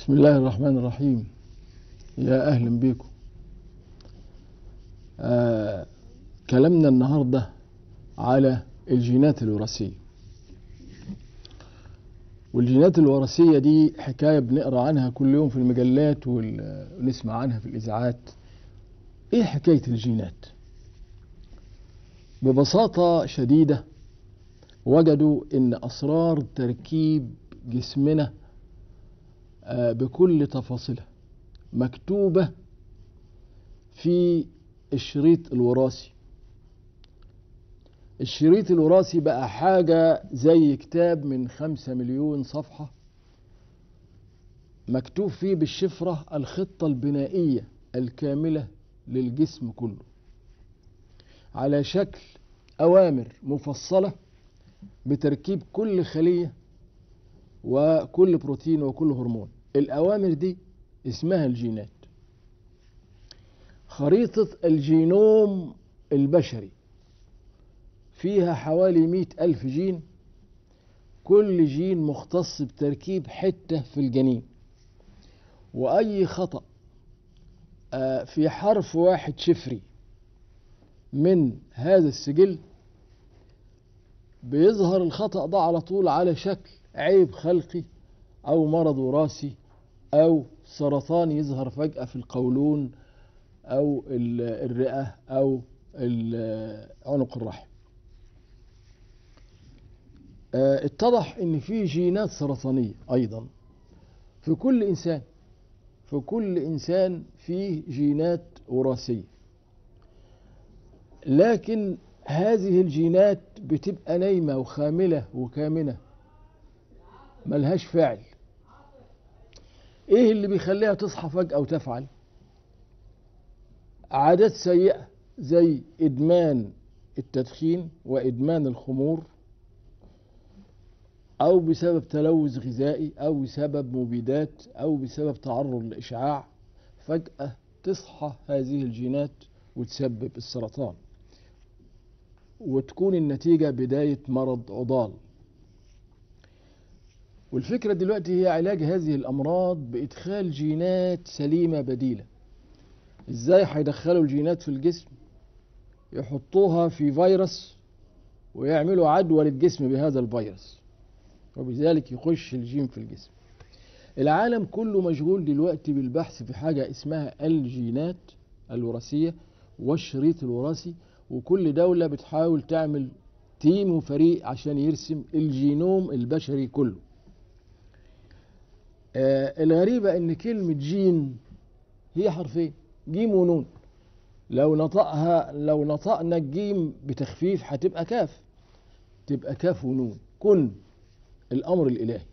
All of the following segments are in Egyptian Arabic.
بسم الله الرحمن الرحيم يا أهلا بيكم آه كلامنا النهاردة على الجينات الوراثية والجينات الوراثية دي حكاية بنقرأ عنها كل يوم في المجلات وال- ونسمع عنها في الإذاعات إيه حكاية الجينات ببساطة شديدة وجدوا إن أسرار تركيب جسمنا آه، بكل تفاصيلها مكتوبة في الشريط الوراثي الشريط الوراثي بقى حاجة زي كتاب من خمسة مليون صفحة مكتوب فيه بالشفرة الخطة البنائية الكاملة للجسم كله على شكل أوامر مفصلة بتركيب كل خلية وكل بروتين وكل هرمون الأوامر دي اسمها الجينات خريطة الجينوم البشري فيها حوالي مئة ألف جين كل جين مختص بتركيب حتة في الجنين وأي خطأ آه، في حرف واحد شفري من هذا السجل بيظهر الخطأ ده على طول على شكل عيب خلقي أو مرض وراثي أو سرطان يظهر فجأة في القولون أو ال- الرئة أو ال- عنق الرحم آه، اتضح ان في جينات سرطانية ايضا في كل انسان في كل انسان فيه جينات وراثية لكن هذه الجينات بتبقى نايمة وخاملة وكامنة ملهاش فعل ايه اللي بيخليها تصحى فجأة وتفعل عادات سيئة زي ادمان التدخين وادمان الخمور او بسبب تلوث غذائي او بسبب مبيدات او بسبب تعرض لاشعاع فجأة تصحى هذه الجينات وتسبب السرطان وتكون النتيجة بداية مرض عضال والفكرة دلوقتي هي علاج هذه الأمراض بإدخال جينات سليمة بديلة إزاي هيدخلوا الجينات في الجسم يحطوها في فيروس ويعملوا عدوى للجسم بهذا الفيروس وبذلك يخش الجين في الجسم العالم كله مشغول دلوقتي بالبحث في حاجة اسمها الجينات الوراثية والشريط الوراثي وكل دولة بتحاول تعمل تيم وفريق عشان يرسم الجينوم البشري كله آه الغريبة ان كلمة جين هي حرفين جيم ونون لو نطقها لو نطقنا الجيم بتخفيف هتبقى كاف تبقى كاف ونون كن الامر الالهي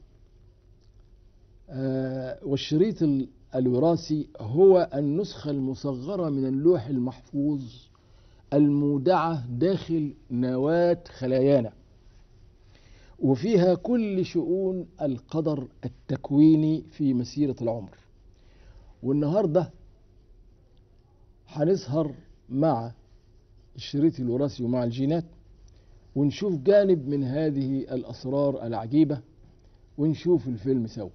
آه والشريط ال- الوراثي هو النسخة المصغرة من اللوح المحفوظ المودعة داخل نواة خلايانا وفيها كل شؤون القدر التكويني في مسيرة العمر والنهاردة هنسهر مع الشريط الوراثي ومع الجينات ونشوف جانب من هذه الأسرار العجيبة ونشوف الفيلم سوا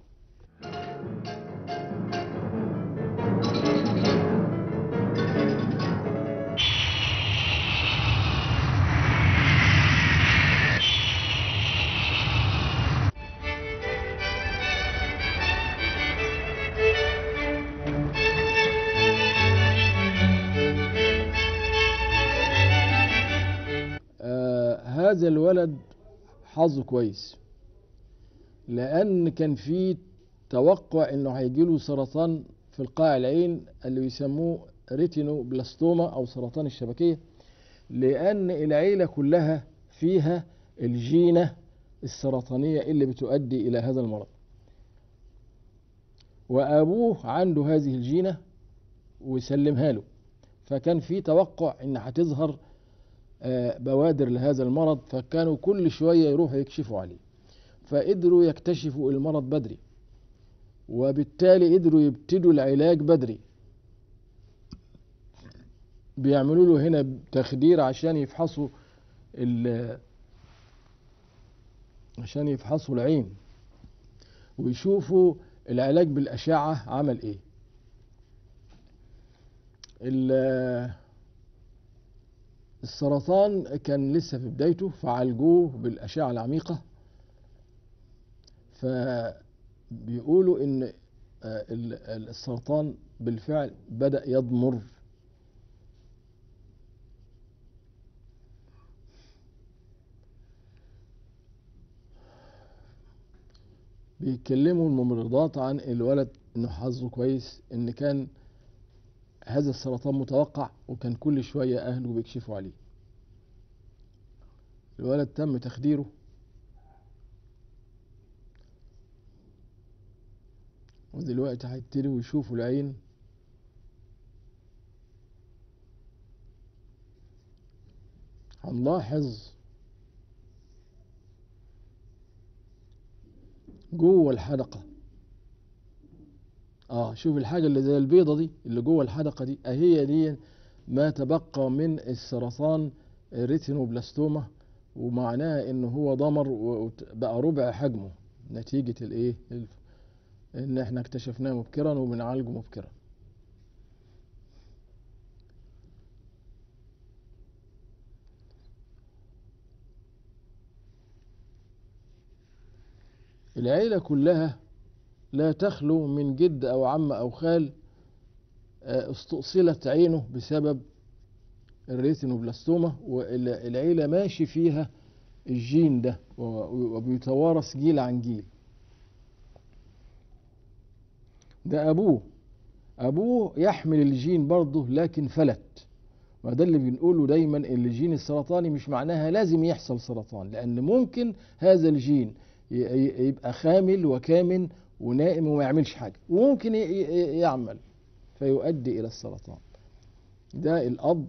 آه هذا الولد حظه كويس لأن كان في توقع إنه هيجيله سرطان في القاع العين اللي بيسموه ريتينو بلاستوما أو سرطان الشبكية لأن العيلة كلها فيها الجينة السرطانية اللي بتؤدي إلى هذا المرض وأبوه عنده هذه الجينة وسلمها له فكان في توقع إن هتظهر آه، بوادر لهذا المرض فكانوا كل شوية يروحوا يكشفوا عليه فقدروا يكتشفوا المرض بدري وبالتالي قدروا يبتدوا العلاج بدري بيعملوا له هنا تخدير عشان يفحصوا ال- عشان يفحصوا العين ويشوفوا العلاج بالأشعة عمل إيه ال- السرطان كان لسه في بدايته فعالجوه بالأشعة العميقة فبيقولوا إن آه، ال- ال- السرطان بالفعل بدأ يضمر بيتكلموا الممرضات عن الولد انه حظه كويس ان كان هذا السرطان متوقع وكان كل شوية اهله بيكشفوا عليه الولد تم تخديره ودلوقتي هيبتدوا يشوفوا العين هنلاحظ جوه الحدقة اه شوف الحاجة اللي زي البيضة دي اللي جوه الحدقة دي اهي دي ما تبقى من السرطان الريتينوبلاستوما ومعناها ان هو ضمر وبقى ربع حجمه نتيجة الايه الف- ان احنا اكتشفناه مبكرا وبنعالجه مبكرا العيلة كلها لا تخلو من جد أو عم أو خال آه، استؤصلت عينه بسبب الريتينوبلاستوما والعيلة ماشي فيها الجين ده و- وبيتوارث جيل عن جيل ده أبوه أبوه يحمل الجين برضه لكن فلت وده اللي بنقوله دايما ان الجين السرطاني مش معناها لازم يحصل سرطان لأن ممكن هذا الجين ي- ي- يبقى خامل وكامن ونائم وما يعملش حاجة وممكن ي- ي- يعمل فيؤدي إلى السرطان ده الأب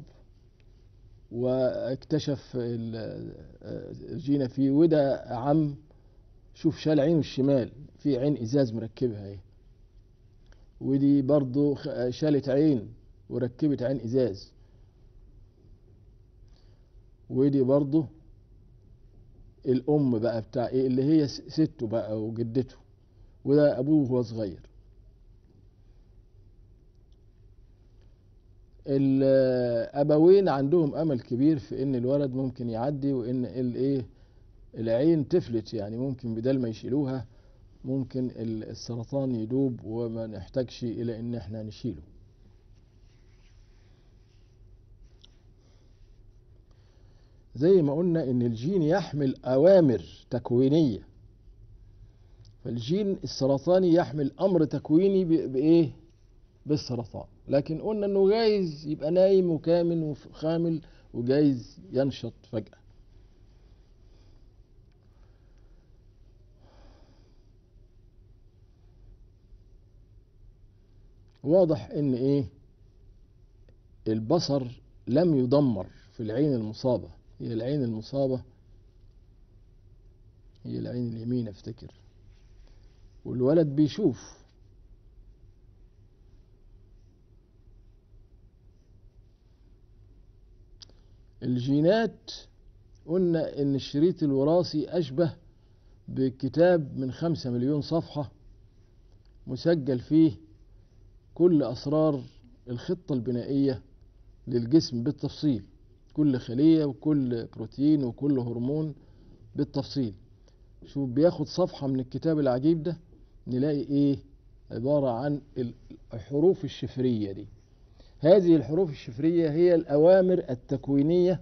واكتشف ال- الجينة فيه وده عم شوف شال عينه الشمال في عين إزاز مركبها اهي ودي برضو خ- شالت عين وركبت عين إزاز ودي برضو الأم بقى بتاع إيه اللي هي س- سته بقى وجدته وده أبوه وهو صغير الأبوين عندهم أمل كبير في إن الولد ممكن يعدي وإن الإيه العين تفلت يعني ممكن بدل ما يشيلوها ممكن ال- السرطان يدوب وما نحتاجش إلى إن إحنا نشيله زي ما قلنا إن الجين يحمل أوامر تكوينية فالجين السرطاني يحمل أمر تكويني ب- بإيه؟ بالسرطان لكن قلنا إنه جايز يبقى نايم وكامن وخامل وجايز ينشط فجأة واضح ان ايه البصر لم يدمر في العين المصابة هي العين المصابة هي العين اليمين افتكر والولد بيشوف الجينات قلنا ان الشريط الوراثي اشبه بكتاب من خمسة مليون صفحة مسجل فيه كل أسرار الخطة البنائية للجسم بالتفصيل كل خلية وكل بروتين وكل هرمون بالتفصيل شوف بياخد صفحة من الكتاب العجيب ده نلاقي ايه عبارة عن الحروف الشفرية دي هذه الحروف الشفرية هي الأوامر التكوينية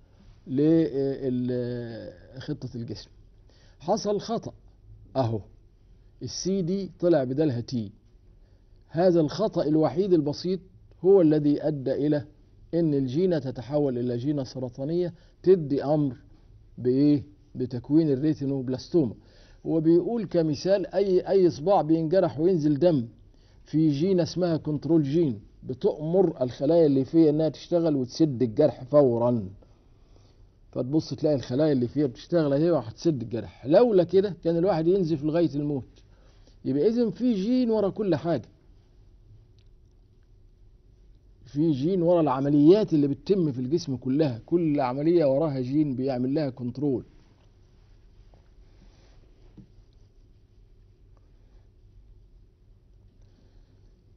لخطة الجسم حصل خطأ أهو السي دي طلع بدلها تي هذا الخطأ الوحيد البسيط هو الذي أدى إلى أن الجينة تتحول إلى جينة سرطانية تدي أمر بإيه؟ بتكوين الريتينوبلاستوما هو بيقول كمثال أي أي صباع بينجرح وينزل دم في جينة اسمها كنترول جين بتأمر الخلايا اللي فيها إنها تشتغل وتسد الجرح فورا فتبص تلاقي الخلايا اللي فيها بتشتغل اهي وهتسد الجرح لولا كده كان الواحد ينزف لغاية الموت يبقى إذا في جين ورا كل حاجة في جين ورا العمليات اللي بتتم في الجسم كلها كل عملية وراها جين بيعمل لها كنترول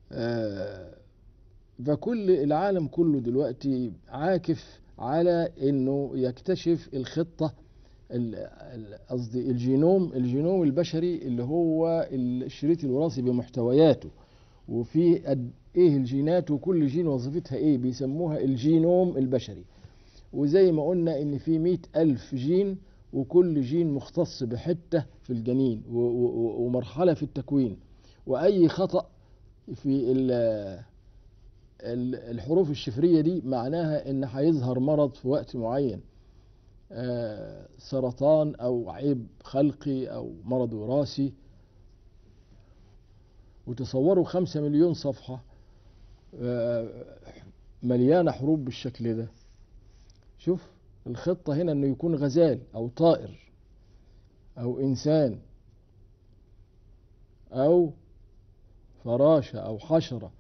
آه، فكل العالم كله دلوقتي عاكف على انه يكتشف الخطه ال- ال- قصدي الجينوم الجينوم البشري اللي هو الشريط الوراثي بمحتوياته وفي قد ايه الجينات وكل جين وظيفتها ايه بيسموها الجينوم البشري وزي ما قلنا ان في مئة الف جين وكل جين مختص بحتة في الجنين و- و- ومرحلة في التكوين واي خطأ في ال- ال- الحروف الشفرية دي معناها ان هيظهر مرض في وقت معين آه، سرطان او عيب خلقي او مرض وراثي وتصوروا خمسة مليون صفحة آه، مليانة حروب بالشكل ده شوف الخطة هنا انه يكون غزال او طائر او انسان او فراشة او حشرة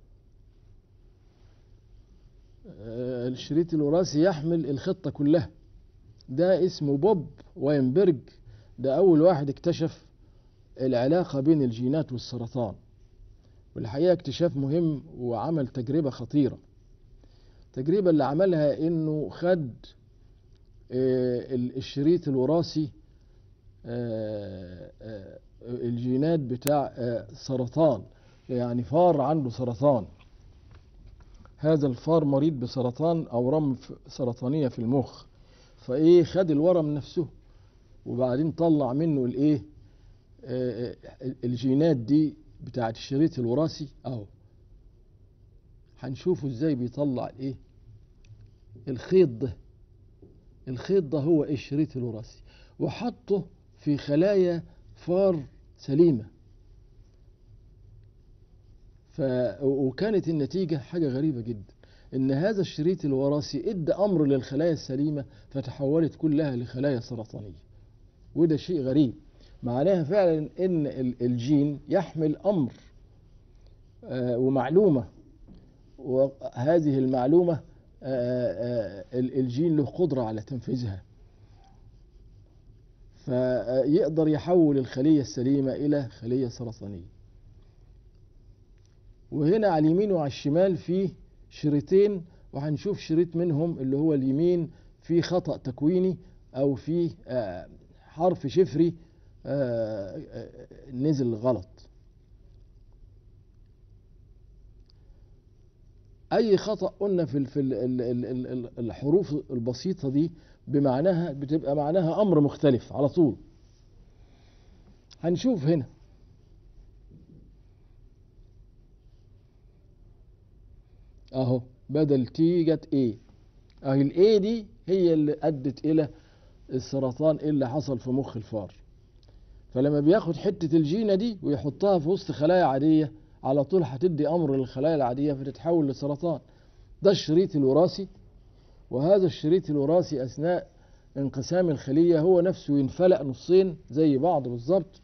آه، الشريط الوراثي يحمل الخطة كلها ده اسمه بوب واينبرج ده أول واحد اكتشف العلاقة بين الجينات والسرطان والحقيقة اكتشاف مهم وعمل تجربة خطيرة التجربة اللي عملها انه خد آه، ال- الشريط الوراثي آه، آه، الجينات بتاع آه، سرطان يعني فار عنده سرطان هذا الفار مريض بسرطان أورام ف- سرطانية في المخ فإيه خد الورم نفسه وبعدين طلع منه الإيه آه، آه، الجينات دي بتاعت الشريط الوراثي أهو هنشوفه إزاي بيطلع الإيه الخيط ده الخيط ده هو إيه الشريط الوراثي وحطه في خلايا فار سليمة ف... وكانت النتيجة حاجة غريبة جدا إن هذا الشريط الوراثي إدى أمر للخلايا السليمة فتحولت كلها لخلايا سرطانية وده شيء غريب معناها فعلا إن ال- الجين يحمل أمر آه، ومعلومة وهذه المعلومة آه، آه، ال- الجين له قدرة على تنفيذها فيقدر يحول الخلية السليمة إلى خلية سرطانية وهنا على اليمين وعلى الشمال في شريطين وهنشوف شريط منهم اللي هو اليمين فيه خطأ تكويني أو فيه آه، حرف شفري آه، آه، نزل غلط أي خطأ قلنا في ال- في ال- ال- ال- ال- ال- الحروف البسيطة دي بمعناها بتبقى معناها أمر مختلف على طول هنشوف هنا اهو بدل تي جت ايه اهي الايه دي هي اللي ادت الى السرطان اللي حصل في مخ الفار فلما بياخد حتة الجينة دي ويحطها في وسط خلايا عادية على طول هتدي امر للخلايا العادية فتتحول لسرطان ده الشريط الوراثي وهذا الشريط الوراثي اثناء انقسام الخلية هو نفسه ينفلق نصين زي بعض بالظبط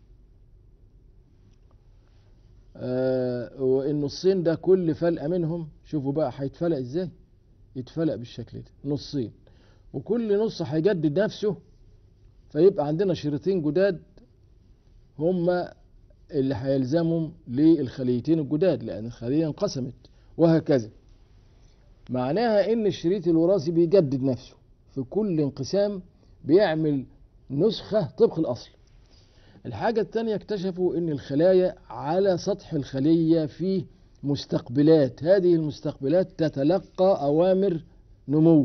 آه والنصين ده كل فلقة منهم شوفوا بقى هيتفلق ازاي يتفلق بالشكل ده نصين وكل نص هيجدد نفسه فيبقى عندنا شريطين جداد هما اللي هيلزموا للخليتين الجداد لان الخلية انقسمت وهكذا معناها ان الشريط الوراثي بيجدد نفسه في كل انقسام بيعمل نسخة طبق الاصل الحاجة التانية اكتشفوا ان الخلايا على سطح الخلية في مستقبلات هذه المستقبلات تتلقى اوامر نمو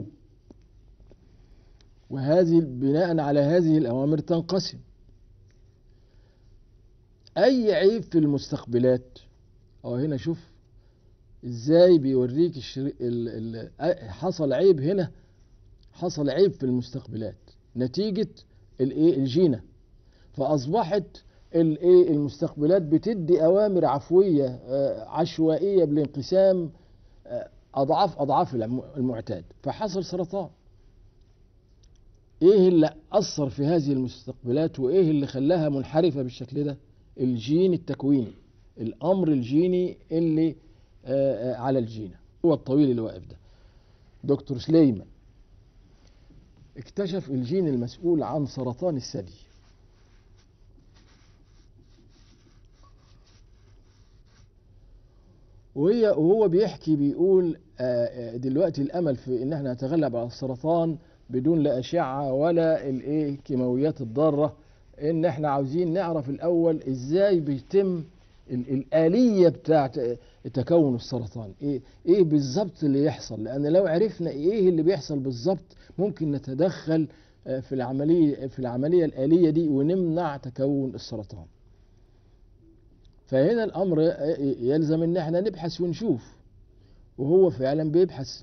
وهذه بناء على هذه الاوامر تنقسم اي عيب في المستقبلات او هنا شوف ازاي بيوريك الشري... ال... ال... حصل عيب هنا حصل عيب في المستقبلات نتيجة الايه الجينة فاصبحت الايه المستقبلات بتدي اوامر عفوية آه، عشوائية بالانقسام آه، اضعاف اضعاف الم- المعتاد فحصل سرطان ايه اللي اثر في هذه المستقبلات وايه اللي خلاها منحرفة بالشكل ده الجين التكويني الامر الجيني اللي آه، آه، على الجينة هو الطويل اللي واقف ده دكتور سليمان اكتشف الجين المسؤول عن سرطان الثدي وهي وهو بيحكي بيقول آه، آه، دلوقتي الامل في ان احنا نتغلب على السرطان بدون لا اشعه ولا الايه الكيماويات الضاره ان احنا عاوزين نعرف الاول ازاي بيتم ال- الآلية بتاعت تكون السرطان ايه ايه بالظبط اللي يحصل لان لو عرفنا ايه اللي بيحصل بالظبط ممكن نتدخل آه، في العملية في العملية الآلية دي ونمنع تكون السرطان فهنا الامر آه، يلزم ان احنا نبحث ونشوف وهو فعلا بيبحث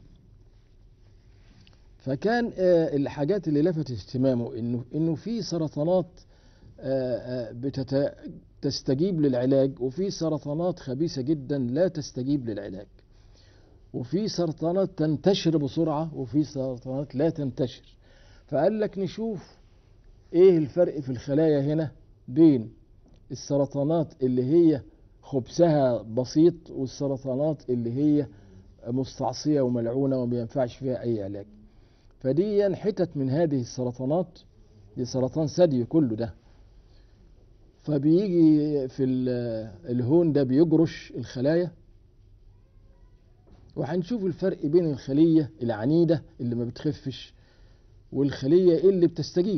فكان آه، الحاجات اللي لفتت اهتمامه انه انه في سرطانات آه، آه، بتت- تستجيب للعلاج وفي سرطانات خبيثة جدا لا تستجيب للعلاج وفي سرطانات تنتشر بسرعة وفي سرطانات لا تنتشر فقال لك نشوف ايه الفرق في الخلايا هنا بين السرطانات اللي هي خبثها بسيط والسرطانات اللي هي مستعصية وملعونة وما ينفعش فيها أي علاج فدي حتت من هذه السرطانات دي سرطان ثدي كله ده فبيجي في ال- الهون ده بيجرش الخلايا وهنشوف الفرق بين الخلية العنيدة اللي ما بتخفش والخلية اللي بتستجيب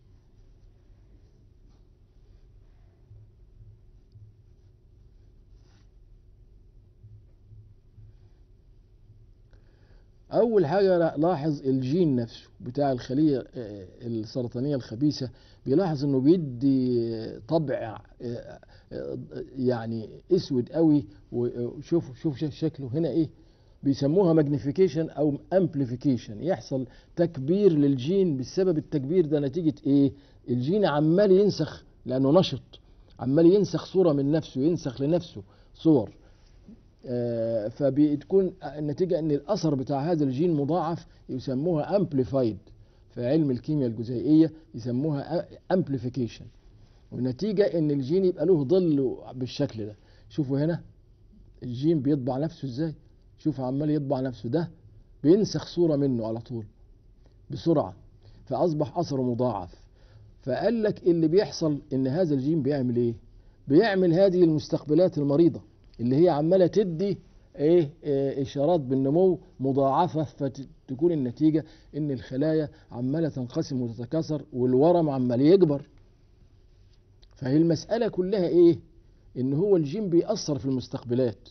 أول حاجة لا- لاحظ الجين نفسه بتاع الخلية آه، السرطانية الخبيثة بيلاحظ إنه بيدي طبع آه، آه، يعني أسود قوي وشوف شوف شكله هنا إيه بيسموها ماجنيفيكيشن أو امبليفيكيشن يحصل تكبير للجين بسبب التكبير ده نتيجة إيه؟ الجين عمال ينسخ لأنه نشط عمال ينسخ صورة من نفسه ينسخ لنفسه صور آه، فبتكون النتيجة ان الاثر بتاع هذا الجين مضاعف يسموها امبليفايد في علم الكيمياء الجزيئية يسموها امبليفيكيشن والنتيجة ان الجين يبقى له ظل بالشكل ده شوفوا هنا الجين بيطبع نفسه ازاي شوف عمال يطبع نفسه ده بينسخ صورة منه على طول بسرعة فأصبح أثره مضاعف فقال لك اللي بيحصل ان هذا الجين بيعمل ايه بيعمل هذه المستقبلات المريضة اللي هي عمالة تدي ايه إيه اشارات بالنمو مضاعفة فتكون النتيجة ان الخلايا عمالة تنقسم وتتكاثر والورم عمال يكبر فهي المسألة كلها ايه ان هو الجين بيأثر في المستقبلات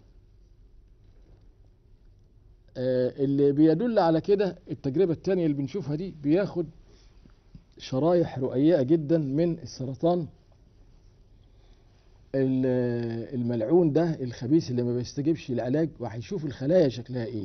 آه، اللي بيدل على كده التجربة التانية اللي بنشوفها دي بياخد شرايح رقيقة جدا من السرطان ال- الملعون ده الخبيث اللي ما بيستجيبش للعلاج وهيشوف الخلايا شكلها ايه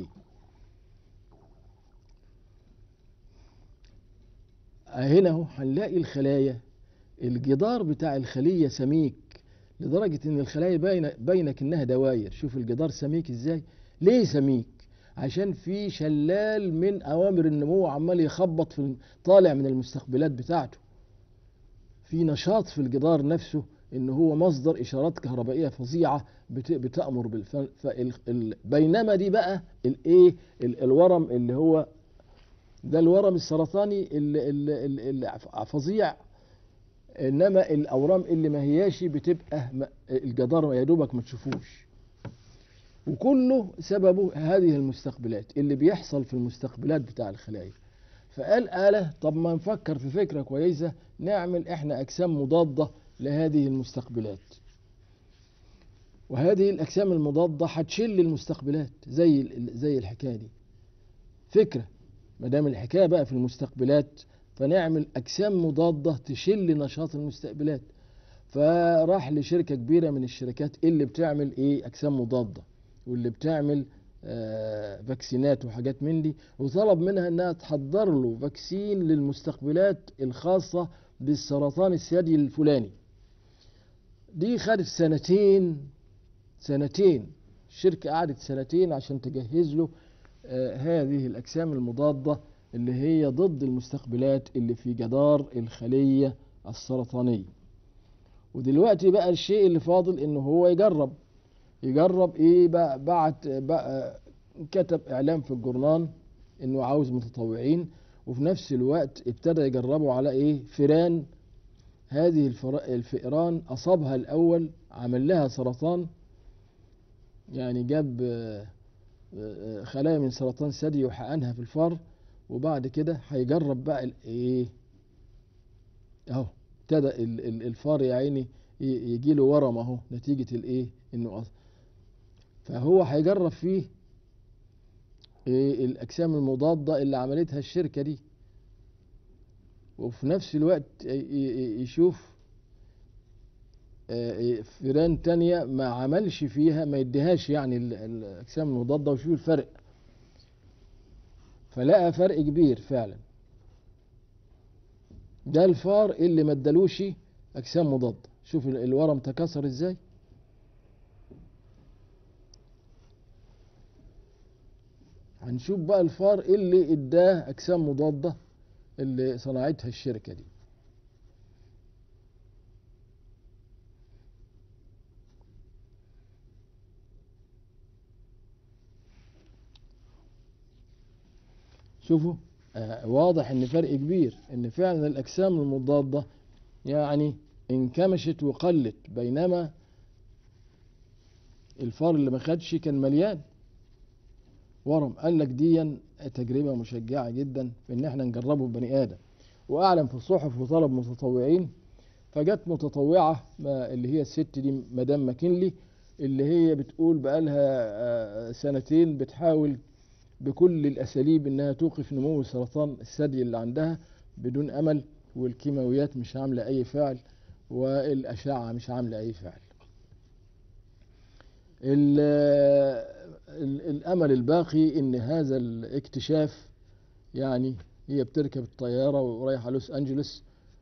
هنا اهو هنلاقي الخلايا الجدار بتاع الخلية سميك لدرجة ان الخلايا باينة باينة كأنها دواير شوف الجدار سميك ازاي ليه سميك عشان في شلال من اوامر النمو عمال يخبط في طالع من المستقبلات بتاعته في نشاط في الجدار نفسه ان هو مصدر اشارات كهربائيه فظيعه بت- بتامر بالف... فال... ال... بينما دي بقى الايه ال... الورم اللي هو ده الورم السرطاني اللي, اللي, اللي اللي فظيع انما الاورام اللي ما هياش بتبقى م... الجدار يا دوبك ما تشوفوش وكله سببه هذه المستقبلات اللي بيحصل في المستقبلات بتاع الخلايا فقال آلة طب ما نفكر في فكرة كويسة نعمل احنا أجسام مضادة لهذه المستقبلات وهذه الأجسام المضادة هتشل المستقبلات زي ال- زي الحكاية دي فكرة ما دام الحكاية بقى في المستقبلات فنعمل أجسام مضادة تشل نشاط المستقبلات فراح لشركة كبيرة من الشركات اللي بتعمل ايه أجسام مضادة واللي بتعمل آه، فاكسينات وحاجات من دي وطلب منها انها تحضر له فاكسين للمستقبلات الخاصة بالسرطان الثدي الفلاني دي خدت سنتين سنتين الشركة قعدت سنتين عشان تجهز له آه، هذه الأجسام المضادة اللي هي ضد المستقبلات اللي في جدار الخلية السرطانية ودلوقتي بقى الشيء اللي فاضل انه هو يجرب يجرب ايه بقى بعت بقى كتب اعلان في الجورنال انه عاوز متطوعين وفي نفس الوقت ابتدى يجربوا على ايه فيران هذه الفر- الفئران اصابها الاول عمل لها سرطان يعني جاب آه، آه، خلايا من سرطان ثدي وحقنها في الفار وبعد كده هيجرب بقى ال- ايه اهو ابتدى ال- ال- الفار يا عيني يجي له ورم اهو نتيجة الايه انه أص- فهو هيجرب فيه إيه الاجسام المضادة اللي عملتها الشركة دي وفي نفس الوقت ي- ي- يشوف آه، فيران تانية ما عملش فيها ما يديهاش يعني ال- الأجسام المضادة ويشوف الفرق فلقى فرق كبير فعلا ده الفار اللي ما ادالوش أجسام مضادة شوف ال- الورم تكسر ازاي هنشوف بقى الفار اللي اداه أجسام مضادة اللي صنعتها الشركة دي شوفوا آه واضح ان فرق كبير ان فعلا الاجسام المضاده يعني انكمشت وقلت بينما الفار اللي ما خدش كان مليان ورم قال لك دي تجربه مشجعه جدا في ان احنا نجربه ببني ادم واعلن في الصحف وطلب متطوعين فجت متطوعه ما اللي هي الست دي مدام ماكنلي اللي هي بتقول بقالها آه، سنتين بتحاول بكل الأساليب إنها توقف نمو سرطان الثدي اللي عندها بدون أمل والكيماويات مش عاملة أي فعل والأشعة مش عاملة أي فعل ال ال الأمل الباقي إن هذا الاكتشاف يعني هي بتركب الطيارة ورايحة لوس أنجلوس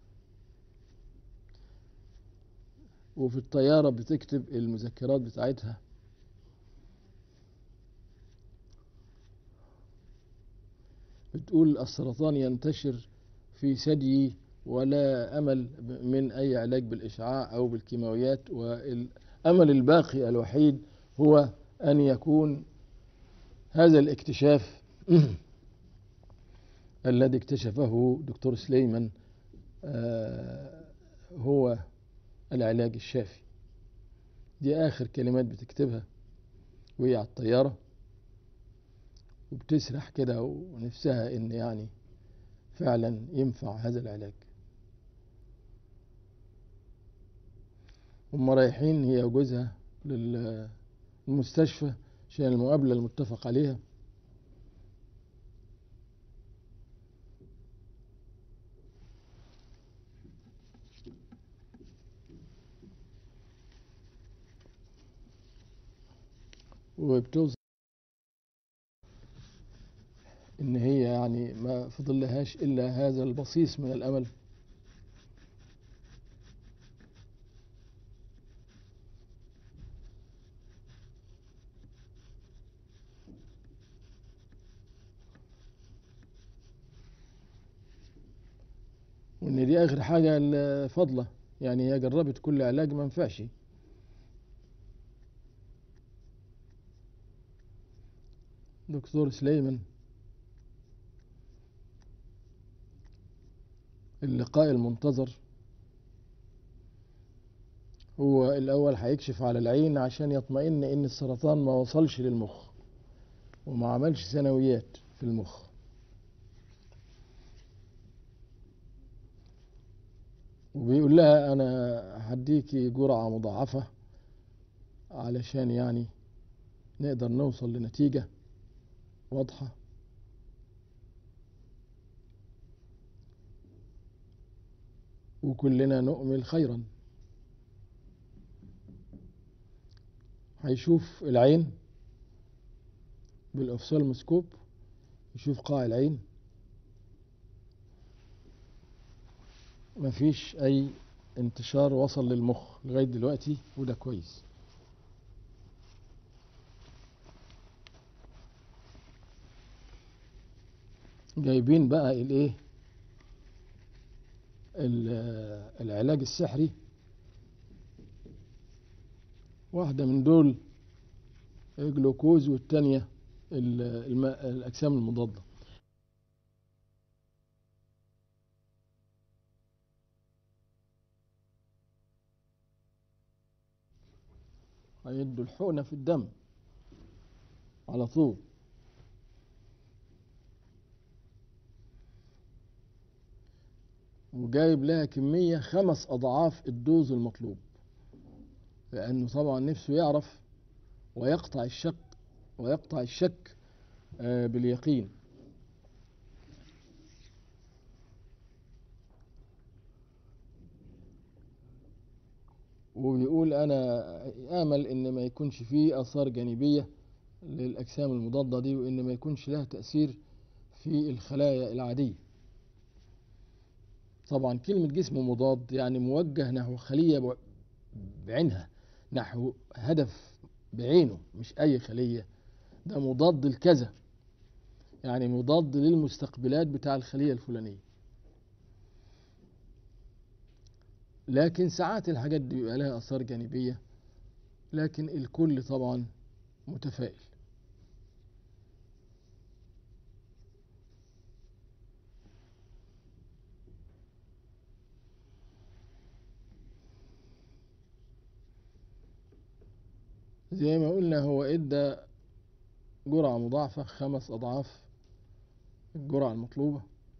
وفي الطيارة بتكتب المذكرات بتاعتها بتقول السرطان ينتشر في ثديي ولا أمل من أي علاج بالإشعاع أو بالكيماويات والأمل الباقي الوحيد هو أن يكون هذا الاكتشاف الذي اكتشفه دكتور سليمان آه، هو العلاج الشافي دي آخر كلمات بتكتبها وهي على الطيارة وبتسرح كده ونفسها ان يعني فعلا ينفع هذا العلاج هم رايحين هي وجوزها للمستشفى عشان المقابلة المتفق عليها وبتوصل ان هي يعني ما فضل لهاش الا هذا البصيص من الامل وان دي اخر حاجه الفضله يعني هي جربت كل علاج ما نفعش دكتور سليمان اللقاء المنتظر هو الأول هيكشف على العين عشان يطمئن إن السرطان ما وصلش للمخ وما عملش ثانويات في المخ وبيقول لها أنا هديكي جرعة مضاعفة علشان يعني نقدر نوصل لنتيجة واضحة وكلنا نؤمل خيرا هيشوف العين بالأوفسالموسكوب يشوف قاع العين مفيش أي انتشار وصل للمخ لغاية دلوقتي وده كويس جايبين بقى الايه ال- العلاج السحري واحدة من دول جلوكوز والتانية ال- الماء الأجسام المضادة هيدوا الحقنة في الدم على طول وجايب لها كمية خمس أضعاف الدوز المطلوب لأنه طبعا نفسه يعرف ويقطع الشك ويقطع الشك آه، باليقين وبيقول أنا آمل إن ما يكونش فيه آثار جانبية للأجسام المضادة دي وإن ما يكونش لها تأثير في الخلايا العادية طبعا كلمة جسم مضاد يعني موجه نحو خلية ب- بعينها نحو هدف بعينه مش أي خلية ده مضاد لكذا يعني مضاد للمستقبلات بتاع الخلية الفلانية لكن ساعات الحاجات دي بيبقى لها آثار جانبية لكن الكل طبعا متفائل زي ما قلنا هو ادى جرعة مضاعفة خمس أضعاف الجرعة المطلوبة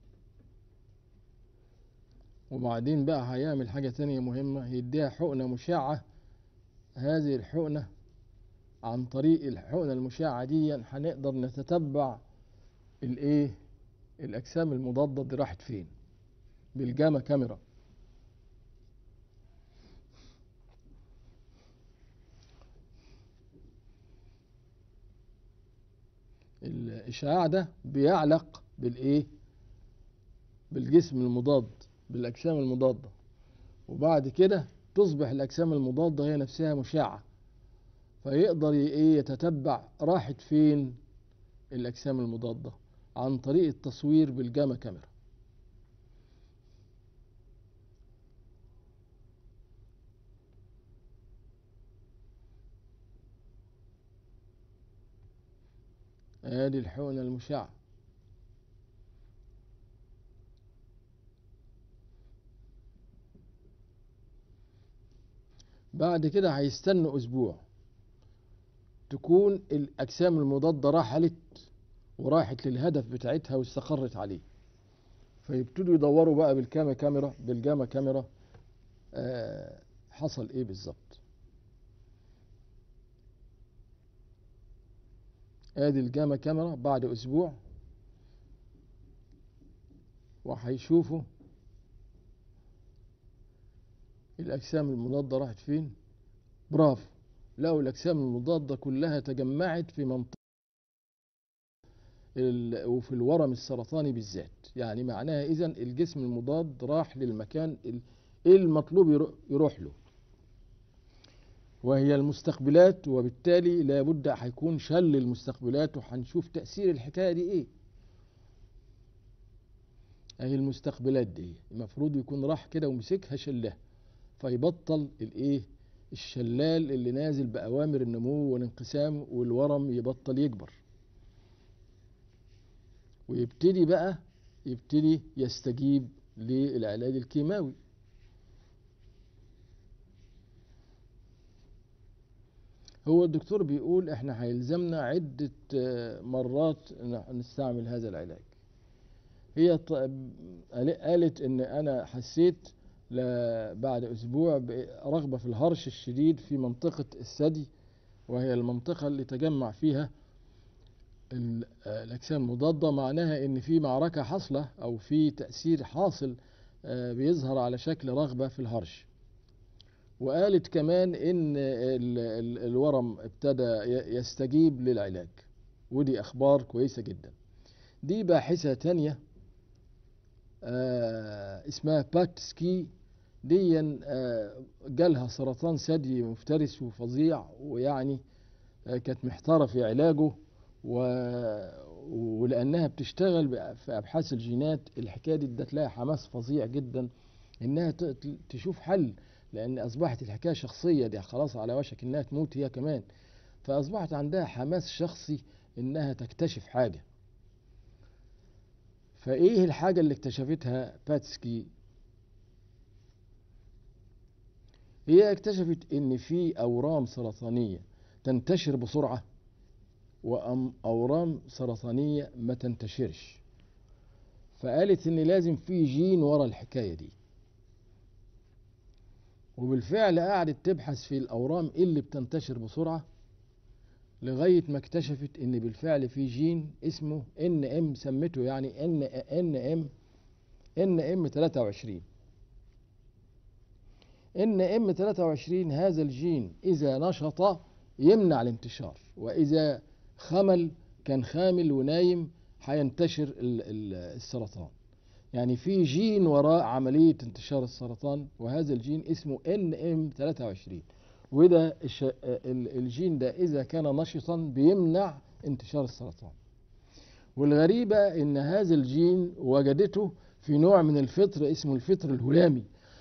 وبعدين بقى هيعمل حاجة تانية مهمة يديها حقنة مشعة هذه الحقنة عن طريق الحقنة المشعة دي هنقدر نتتبع الايه الأجسام المضادة دي راحت فين بالجاما كاميرا الإشعاع ده بيعلق بالإيه؟ بالجسم المضاد بالأجسام المضادة وبعد كده تصبح الأجسام المضادة هي نفسها مشعة فيقدر ي- إيه يتتبع راحت فين الأجسام المضادة عن طريق التصوير بالجاما كاميرا ادي الحقنة المشعة بعد كده هيستنوا اسبوع تكون الاجسام المضادة رحلت وراحت للهدف بتاعتها واستقرت عليه فيبتدوا يدوروا بقى بالكاميرا كاميرا بالجاما كاميرا آه حصل ايه بالظبط ادي الجاما كاميرا بعد اسبوع وهيشوفوا الاجسام المضاده راحت فين برافو لقوا الاجسام المضاده كلها تجمعت في منطقه ال- وفي الورم السرطاني بالذات يعني معناها اذا الجسم المضاد راح للمكان ال- المطلوب يرو- يروح له وهي المستقبلات وبالتالي لابد هيكون شل المستقبلات وهنشوف تأثير الحكاية دي ايه اهي المستقبلات دي المفروض يكون راح كده ومسكها شلها فيبطل الايه الشلال اللي نازل بأوامر النمو والانقسام والورم يبطل يكبر ويبتدي بقى يبتدي يستجيب للعلاج الكيماوي هو الدكتور بيقول احنا هيلزمنا عدة آه، مرات ن- نستعمل هذا العلاج هي ط- قال- قالت ان انا حسيت ل- بعد اسبوع برغبة في الهرش الشديد في منطقة الثدي وهي المنطقة اللي تجمع فيها ال- آه، الاجسام المضادة معناها ان في معركة حاصلة او في تأثير حاصل آه، بيظهر على شكل رغبة في الهرش وقالت كمان ان ال- ال- الورم ابتدى ي- يستجيب للعلاج ودي اخبار كويسة جدا دي باحثة تانية آه اسمها بات سكي دي آه جالها سرطان ثدي مفترس وفظيع ويعني آه كانت محتارة في علاجه و... ولأنها بتشتغل بأ- في أبحاث الجينات الحكاية دي ادت لها حماس فظيع جدا إنها ت- ت- تشوف حل لأن أصبحت الحكاية شخصية دي خلاص على وشك إنها تموت هي كمان فأصبحت عندها حماس شخصي إنها تكتشف حاجة فإيه الحاجة اللي اكتشفتها باتسكي هي اكتشفت إن في أورام سرطانية تنتشر بسرعة وأورام سرطانية ما تنتشرش فقالت إن لازم في جين ورا الحكاية دي وبالفعل قعدت تبحث في الأورام اللي بتنتشر بسرعة لغاية ما اكتشفت إن بالفعل في جين اسمه ان ام سمته يعني ان ان ام ان ام 23 ان ام 23 هذا الجين إذا نشط يمنع الانتشار وإذا خمل كان خامل ونايم هينتشر ال- ال- السرطان يعني في جين وراء عملية انتشار السرطان وهذا الجين اسمه NM23 وده الش- ال- الجين ده إذا كان نشطا بيمنع انتشار السرطان والغريبة إن هذا الجين وجدته في نوع من الفطر اسمه الفطر الهلامي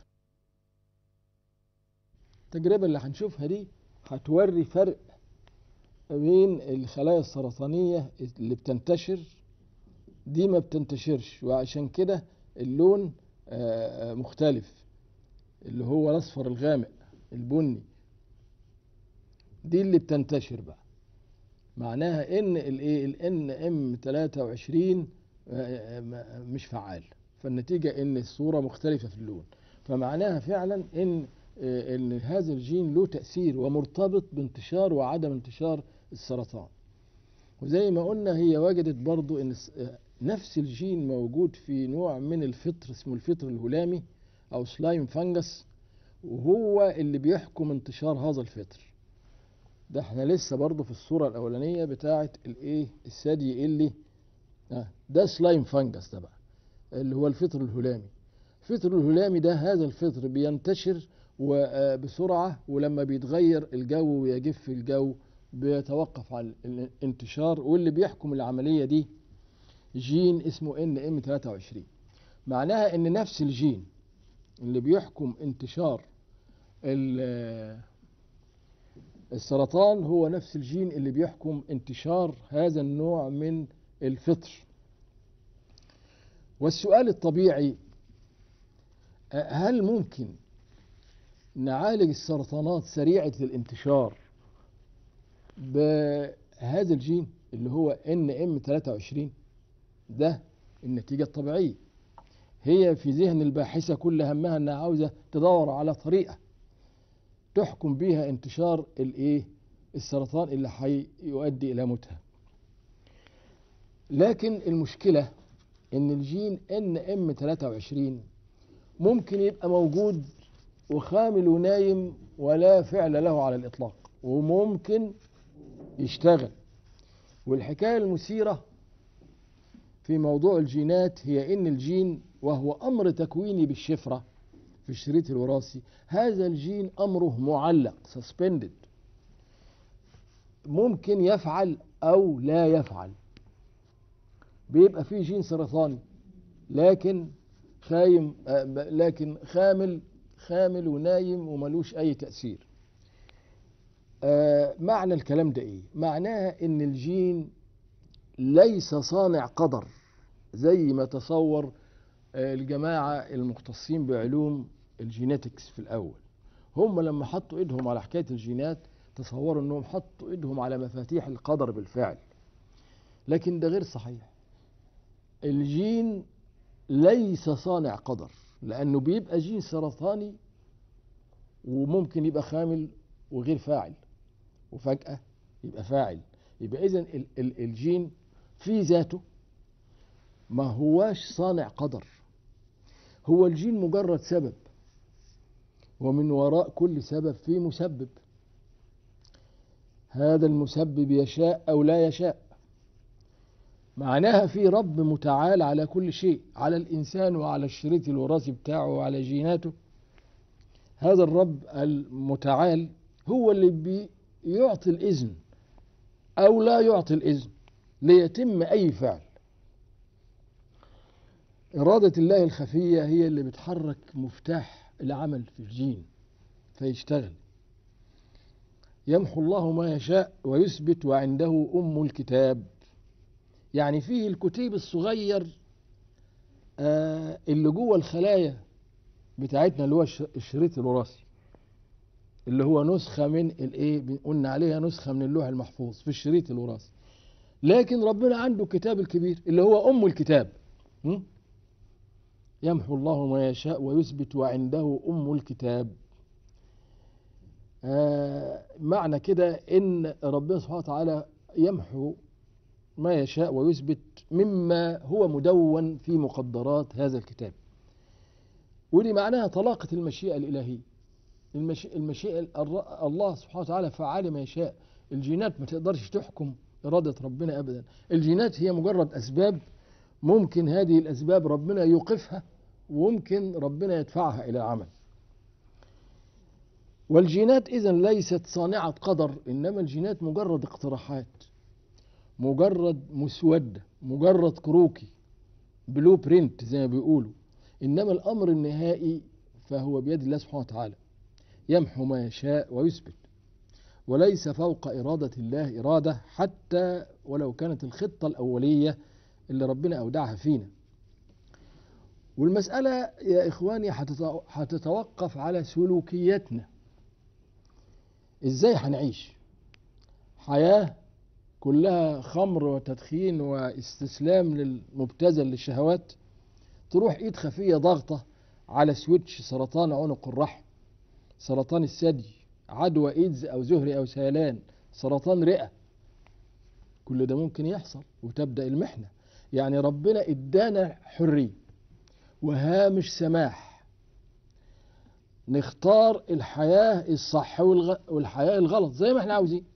التجربة اللي هنشوفها دي هتوري فرق بين الخلايا السرطانية اللي بتنتشر دي ما بتنتشرش وعشان كده اللون آه، آه، مختلف اللي هو الاصفر الغامق البني دي اللي بتنتشر بقى معناها ان الايه الان ام 23 آه، آه، مش فعال فالنتيجه ان الصوره مختلفه في اللون فمعناها فعلا ان آه، ان هذا الجين له تاثير ومرتبط بانتشار وعدم انتشار السرطان وزي ما قلنا هي وجدت برضو ان الس- آه، نفس الجين موجود في نوع من الفطر اسمه الفطر الهلامي او سلايم فانجس وهو اللي بيحكم انتشار هذا الفطر ده احنا لسه برضو في الصورة الأولانية بتاعة الايه الثدي اللي آه ده سلايم فانجس ده بقى اللي هو الفطر الهلامي الفطر الهلامي ده هذا الفطر بينتشر و- بسرعة ولما بيتغير الجو ويجف الجو بيتوقف عن الانتشار واللي بيحكم العملية دي جين اسمه ان ام 23 معناها ان نفس الجين اللي بيحكم انتشار ال- السرطان هو نفس الجين اللي بيحكم انتشار هذا النوع من الفطر والسؤال الطبيعي أه، هل ممكن نعالج السرطانات سريعة الانتشار بهذا الجين اللي هو ان ام 23 ده النتيجة الطبيعية هي في ذهن الباحثة كل همها انها عاوزة تدور على طريقة تحكم بيها انتشار الايه السرطان اللي هيؤدي الى موتها لكن المشكلة ان الجين ان ام 23 ممكن يبقى موجود وخامل ونايم ولا فعل له على الاطلاق وممكن يشتغل والحكاية المثيرة في موضوع الجينات هي ان الجين وهو امر تكويني بالشفره في الشريط الوراثي هذا الجين امره معلق سسبندد ممكن يفعل او لا يفعل بيبقى فيه جين سرطاني لكن خايم آه، ب- لكن خامل خامل ونايم وملوش اي تاثير آه، معنى الكلام ده ايه معناها ان الجين ليس صانع قدر زي ما تصور آه، الجماعة المختصين بعلوم الجينيتكس في الأول هم لما حطوا إيدهم على حكاية الجينات تصوروا أنهم حطوا إيدهم على مفاتيح القدر بالفعل لكن ده غير صحيح الجين ليس صانع قدر لأنه بيبقى جين سرطاني وممكن يبقى خامل وغير فاعل وفجأة يبقى فاعل يبقى إذن ال- ال- الجين في ذاته ما هواش صانع قدر هو الجين مجرد سبب ومن وراء كل سبب في مسبب هذا المسبب يشاء أو لا يشاء معناها في رب متعال على كل شيء على الإنسان وعلى الشريط الوراثي بتاعه وعلى جيناته هذا الرب المتعال هو اللي بيعطي الإذن أو لا يعطي الإذن ليتم أي فعل إرادة الله الخفية هي اللي بتحرك مفتاح العمل في الجين فيشتغل يمحو الله ما يشاء ويثبت وعنده أم الكتاب يعني فيه الكتيب الصغير آه اللي جوه الخلايا بتاعتنا اللي هو الش- الشريط الوراثي اللي هو نسخة من الايه قلنا عليها نسخة من اللوح المحفوظ في الشريط الوراثي لكن ربنا عنده الكتاب الكبير اللي هو أم الكتاب م? يمحو الله ما يشاء ويثبت وعنده أم الكتاب آه معنى كده إن ربنا سبحانه وتعالى يمحو ما يشاء ويثبت مما هو مدون في مقدرات هذا الكتاب ودي معناها طلاقة المشيئة الإلهية المشي... المشيئة الر- الله سبحانه وتعالى فعال ما يشاء الجينات ما تقدرش تحكم إرادة ربنا أبدا الجينات هي مجرد أسباب ممكن هذه الأسباب ربنا يوقفها وممكن ربنا يدفعها إلى عمل والجينات إذا ليست صانعة قدر إنما الجينات مجرد اقتراحات مجرد مسودة مجرد كروكي بلو برينت زي ما بيقولوا إنما الأمر النهائي فهو بيد الله سبحانه وتعالى يمحو ما يشاء ويثبت وليس فوق إرادة الله إرادة حتى ولو كانت الخطة الأولية اللي ربنا أودعها فينا والمسألة يا إخواني هتت- هتتوقف على سلوكياتنا إزاي هنعيش حياة كلها خمر وتدخين واستسلام للمبتذل للشهوات تروح ايد خفية ضغطة على سويتش سرطان عنق الرحم سرطان الثدي عدوى ايدز او زهري او سيلان سرطان رئة كل ده ممكن يحصل وتبدأ المحنة يعني ربنا ادانا حرية وهامش سماح نختار الحياة الصح والغ... والحياة الغلط زي ما احنا عاوزين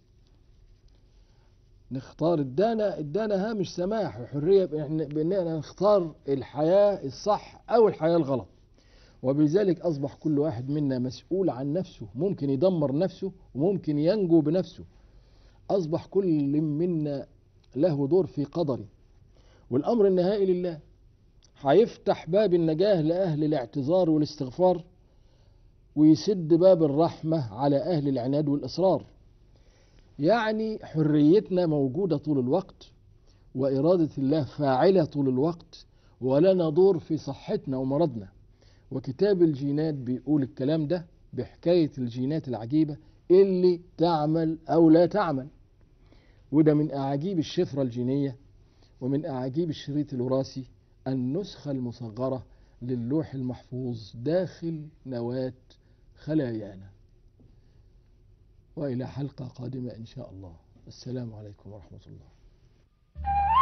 نختار ادانا ادانا هامش سماح وحريه بإن- باننا نختار الحياه الصح او الحياه الغلط وبذلك اصبح كل واحد منا مسؤول عن نفسه ممكن يدمر نفسه وممكن ينجو بنفسه اصبح كل منا له دور في قدره والامر النهائي لله هيفتح باب النجاه لاهل الاعتذار والاستغفار ويسد باب الرحمه على اهل العناد والاصرار يعني حريتنا موجودة طول الوقت وإرادة الله فاعلة طول الوقت ولنا دور في صحتنا ومرضنا وكتاب الجينات بيقول الكلام ده بحكاية الجينات العجيبة اللي تعمل أو لا تعمل وده من أعاجيب الشفرة الجينية ومن أعاجيب الشريط الوراثي النسخة المصغرة للوح المحفوظ داخل نواة خلايانا وإلى حلقة قادمة إن شاء الله السلام عليكم ورحمة الله